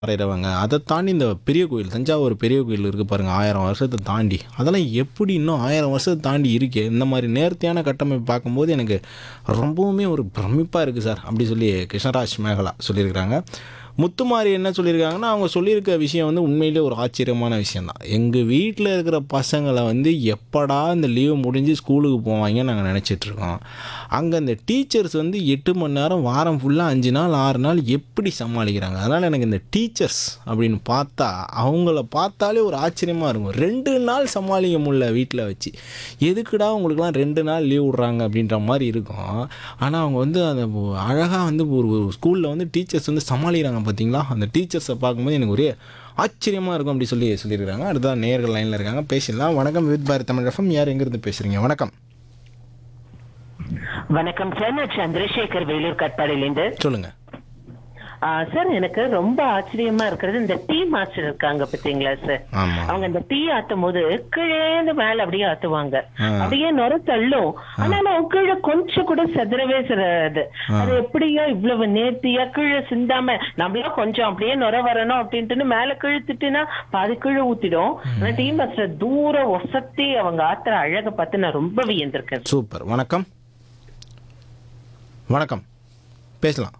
வரைகிறவங்க அதை தாண்டி இந்த பெரிய கோயில் தஞ்சாவூர் பெரிய கோயில் இருக்குது பாருங்கள் ஆயிரம் வருஷத்தை தாண்டி அதெல்லாம் எப்படி இன்னும் ஆயிரம் வருஷத்தை தாண்டி இருக்கே இந்த மாதிரி நேர்த்தியான கட்டமைப்பு பார்க்கும்போது எனக்கு ரொம்பவுமே ஒரு பிரமிப்பாக இருக்குது சார் அப்படி சொல்லி கிருஷ்ணராஜ் மேகலா சொல்லியிருக்கிறாங்க முத்துமாரி என்ன சொல்லியிருக்காங்கன்னா அவங்க சொல்லியிருக்க விஷயம் வந்து உண்மையிலே ஒரு ஆச்சரியமான விஷயந்தான் எங்கள் வீட்டில் இருக்கிற பசங்களை வந்து எப்படா இந்த லீவு முடிஞ்சு ஸ்கூலுக்கு போவாங்கன்னு நாங்கள் நினச்சிட்ருக்கோம் அங்கே இந்த டீச்சர்ஸ் வந்து எட்டு மணி நேரம் வாரம் ஃபுல்லாக அஞ்சு நாள் ஆறு நாள் எப்படி சமாளிக்கிறாங்க அதனால் எனக்கு இந்த டீச்சர்ஸ் அப்படின்னு பார்த்தா அவங்கள பார்த்தாலே ஒரு ஆச்சரியமாக இருக்கும் ரெண்டு நாள் சமாளிக்க முடியல வீட்டில் வச்சு எதுக்குடா உங்களுக்குலாம் ரெண்டு நாள் லீவ் விட்றாங்க அப்படின்ற மாதிரி இருக்கும் ஆனால் அவங்க வந்து அந்த அழகாக வந்து ஒரு ஸ்கூலில் வந்து டீச்சர்ஸ் வந்து சமாளிக்கிறாங்க பார்த்தீங்களா அந்த டீச்சர்ஸை பார்க்கும்போது எனக்கு ஒரே ஆச்சரியமாக இருக்கும் அப்படி சொல்லி சொல்லியிருக்காங்க அடுத்ததான் நேர்கள் லைனில் இருக்காங்க பேசிடலாம் வணக்கம் வித் பாரத் தமிழ் எஃப்எம் யார் எங்கேருந்து பேசுகிறீங்க வணக்கம் வணக்கம் சார் நான் சந்திரசேகர் வேலூர் கட்பாடியிலேருந்து சொல்லுங்கள் ஆ, சார் எனக்கு ரொம்ப ஆச்சரியமா இருக்கிறது இந்த டீ மாஸ்டர் இருக்காங்க பாத்தீங்களா சார் ஆமாம் அவங்க இந்த டீ ஆத்தும் போது கீழேந்து மேல அப்படியே ஆத்துவாங்க ஆ. அப்படியே நுர தள்ளும் ஆனாலும் கீழே கொஞ்சம் கூட செதறவே செதறாது அது எப்படியோ இவ்வளவு நேர்த்தியா கீழே சிந்தாம நம்மளா கொஞ்சம் அப்படியே நுர வரணும் அப்படின்ட்டு மேல கீழே திட்டுனா பாதி கீழே ஊத்திடும் ஆனா டீ மாஸ்டர் தூரம் ஒசத்தி அவங்க ஆத்துற அழகை பார்த்து நான் ரொம்ப வியந்திருக்கேன் சூப்பர் வணக்கம் வணக்கம் பேசலாம்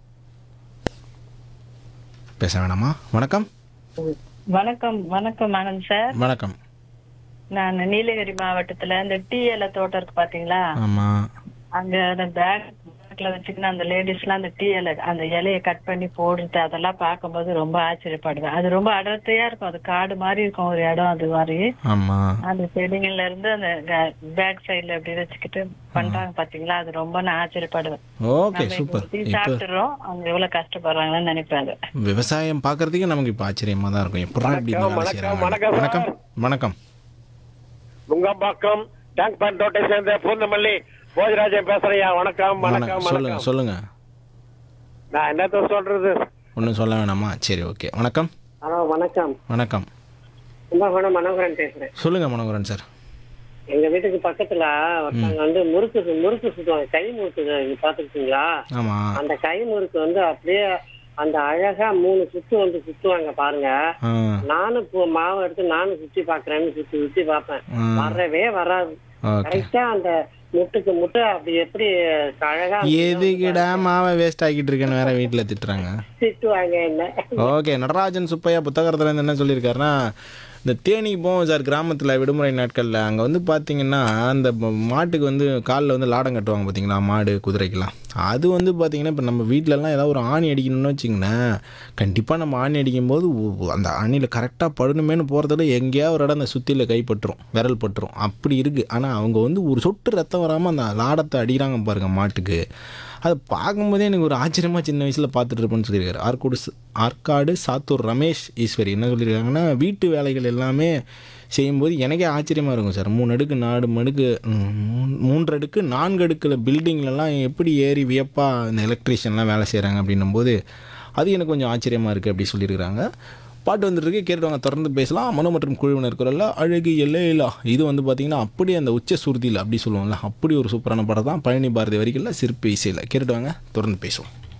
பேச வேணாமா வணக்கம் வணக்கம் வணக்கம் ஆனந்த் சார் வணக்கம் நான் நீலகிரி மாவட்டத்துல இந்த டீ இலை தோட்டம் இருக்கு பாத்தீங்களா ஆமாம் அங்க அந்த பேக் பேக்ல வச்சுக்கின்னு அந்த லேடிஸ் எல்லாம் அந்த டீ இலை அந்த இலைய கட் பண்ணி போடுறது அதெல்லாம் பார்க்கும்போது ரொம்ப ஆச்சரியப்படுவேன் அது ரொம்ப அடர்த்தியா இருக்கும் அது காடு மாதிரி இருக்கும் ஒரு இடம் அது மாதிரி ஆமாம் அந்த செடிகள்ல இருந்து அந்த பேக் சைடுல இப்படி வச்சுக்கிட்டு பண்றாங்க பாத்தீங்களா அது ரொம்ப நான் ஆச்சரியப்படுவேன் ஓகே நம்ம சூப்பர் டீ இப்போ சாப்பிட்டுறோம் அவங்க எவ்வளவு கஷ்டப்படுறாங்கன்னு நினைப்பேன் அது விவசாயம் பார்க்கறதுக்கே நமக்கு இப்போ ஆச்சரியமாக தான் இருக்கும் எப்படா இப்படி இந்த வேலை செய்கிறாங்க வணக்கம், வணக்கம் வணக்கம் நுங்கம்பாக்கம் டேங்க் பேண்ட் ரோட்டை சேர்ந்த பூந்தமல்லி போஜராஜன் பேசுறையா வணக்கம் வணக்கம் வணக்கம் சொல்லுங்க வணக்கம் சொல்லுங்க நான் என்னத்த சொல்றது ஒன்றும் சொல்ல வேணாமா சரி ஓகே வணக்கம் ஹலோ வணக்கம் வணக்கம் கும்பகோணம் மனோகரன் பேசுறேன் சொல்லுங்க மனோகரன் சார் எங்க வீட்டுக்கு பக்கத்துல ஒருத்தவங்க வந்து முறுக்கு முறுக்கு சுத்துவாங்க கை முறுக்கு நீங்க பாத்துருக்கீங்களா ஆமாம் அந்த கை முறுக்கு வந்து அப்படியே அந்த அழகா மூணு சுத்து வந்து சுத்துவாங்க பாருங்க ஆ நானும் இப்போ மாவை எடுத்து நானும் சுத்தி பாக்குறேன்னு சுத்தி சுத்தி பார்ப்பேன் ஆ. வரவே வராது ஓகே கரெக்டா அந்த முட்டுக்கு முட்டை அப்படி எப்படி அழகா எதுக்குடா மாவை வேஸ்ட் ஆக்கிட்டு இருக்கேன்னு வேற வீட்டில் திட்டுறாங்க திட்டுவாங்க என்ன ஓகே நடராஜன் சுப்பையா புத்தகத்தில் இருந்து என்ன சொல்லியிருக்காருன்னா இந்த தேனிக்கு போவோம் சார் கிராமத்தில் விடுமுறை நாட்களில் அங்கே வந்து பார்த்தீங்கன்னா அந்த ம- மாட்டுக்கு வந்து காலில் வந்து லாடம் கட்டுவாங்க பார்த்தீங்களா மாடு குதிரைக்கெல்லாம் அது வந்து பார்த்தீங்கன்னா இப்போ நம்ம வீட்டிலலாம் ஏதாவது ஒரு ஆணி அடிக்கணும்னு வச்சிங்களேன் கண்டிப்பாக நம்ம ஆணி அடிக்கும்போது ஒ- அந்த ஆணியில் கரெக்டாக படணுமேனு போகிறதுல எங்கேயாவது ஒரு இடம் அந்த சுத்தியில் கை பட்டுரும் விரல் பட்டுரும் அப்படி இருக்குது ஆனால் அவங்க வந்து ஒரு சொட்டு ரத்தம் வராமல் அந்த லாடத்தை அடிக்கிறாங்க பாருங்க மாட்டுக்கு அதை பார்க்கும்போதே எனக்கு ஒரு ஆச்சரியமாக சின்ன வயசில் பார்த்துட்டு இருப்பேன்னு சொல்லியிருக்காரு ஆற்காடு ச- ஆற்காடு சாத்தூர் ரமேஷ் ஈஸ்வரி என்ன சொல்லியிருக்காங்கன்னா வீட்டு வேலைகள் எல்லாமே செய்யும்போது எனக்கே ஆச்சரியமாக இருக்கும் சார் மூணு அடுக்கு நாலு மடுக்கு ம், மூணு- மூன்று அடுக்கு நான்கு அடுக்கில் பில்டிங்லலாம் எப்படி ஏறி வியப்பாக இந்த எலக்ட்ரீஷியன்லாம் வேலை செய்கிறாங்க அப்படின்னும் போது அது எனக்கு கொஞ்சம் ஆச்சரியமாக இருக்குது அப்படி சொல்லியிருக்கிறாங்க பாட்டு வந்துருக்கு கேட்டுவாங்க தொடர்ந்து பேசலாம் மனோ மற்றும் குழுவினர் குரல்ல அழகு எல்லையிலா இது வந்து பார்த்தீங்கன்னா அப்படியே அந்த உச்ச சுருதியில் அப்படி சொல்லுவோம்ல அப்படி ஒரு சூப்பரான படம் தான் பழனி பாரதி வரிகளில் சிற்பி இசையில் கேட்டுட்டு வாங்க தொடர்ந்து பேசுவோம்